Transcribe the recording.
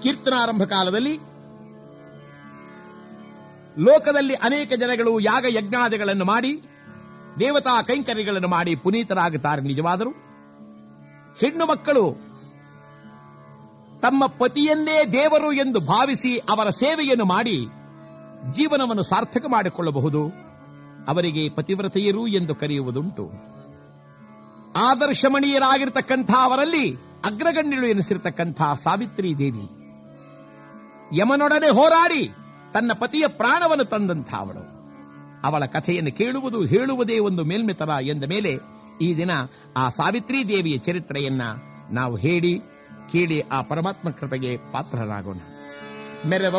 ಕೀರ್ತನಾರಂಭ ಕಾಲದಲ್ಲಿ ಲೋಕದಲ್ಲಿ ಅನೇಕ ಜನಗಳು ಯಾಗ ಯಜ್ಞಾದಿಗಳನ್ನು ಮಾಡಿ ದೇವತಾ ಕೈಂಕರ್ಯಗಳನ್ನು ಮಾಡಿ ಪುನೀತರಾಗುತ್ತಾರೆ ನಿಜವಾದರು ಹೆಣ್ಣು ಮಕ್ಕಳು ತಮ್ಮ ಪತಿಯನ್ನೇ ದೇವರು ಎಂದು ಭಾವಿಸಿ ಅವರ ಸೇವೆಯನ್ನು ಮಾಡಿ ಜೀವನವನ್ನು ಸಾರ್ಥಕ ಮಾಡಿಕೊಳ್ಳಬಹುದು ಅವರಿಗೆ ಪತಿವ್ರತೆಯರು ಎಂದು ಕರೆಯುವುದುಂಟು ಆದರ್ಶಮಣೀಯರಾಗಿರ್ತಕ್ಕಂಥ ಅವರಲ್ಲಿ ಅಗ್ರಗಣ್ಯಳು ಎನಿಸಿರ್ತಕ್ಕಂಥ ಸಾವಿತ್ರಿ ದೇವಿ ಯಮನೊಡನೆ ಹೋರಾಡಿ ತನ್ನ ಪತಿಯ ಪ್ರಾಣವನ್ನು ತಂದಂಥ ಅವಳು ಅವಳ ಕಥೆಯನ್ನು ಕೇಳುವುದು ಹೇಳುವುದೇ ಒಂದು ಮೇಲ್ಮಿತರ ಎಂದ ಮೇಲೆ ಈ ದಿನ ಆ ಸಾವಿತ್ರಿ ದೇವಿಯ ಚರಿತ್ರೆಯನ್ನ ನಾವು ಹೇಳಿ ಕೇಳಿ ಆ ಪರಮಾತ್ಮ ಕೃಪೆಗೆ ಪಾತ್ರರಾಗೋಣ ಮೆರವ